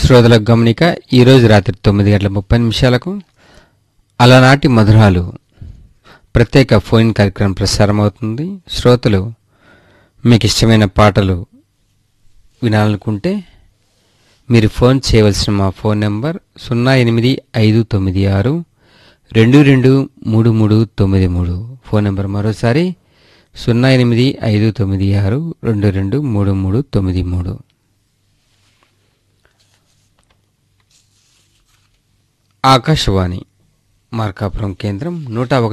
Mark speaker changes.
Speaker 1: శ్రోతలకు గమనిక ఈరోజు రాత్రి తొమ్మిది గంటల ముప్పై నిమిషాలకు అలనాటి మధురాలు ప్రత్యేక ఫోన్ కార్యక్రమం ప్రసారం అవుతుంది శ్రోతలు మీకు ఇష్టమైన పాటలు వినాలనుకుంటే మీరు ఫోన్ చేయవలసిన మా ఫోన్ నెంబర్ సున్నా ఎనిమిది ఐదు తొమ్మిది ఆరు రెండు రెండు మూడు మూడు తొమ్మిది మూడు ఫోన్ నెంబర్ మరోసారి సున్నా ఎనిమిది ఐదు తొమ్మిది ఆరు రెండు రెండు మూడు మూడు తొమ్మిది మూడు ఆకాశవాణి మార్కాపురం కేంద్రం నూట ఒకటి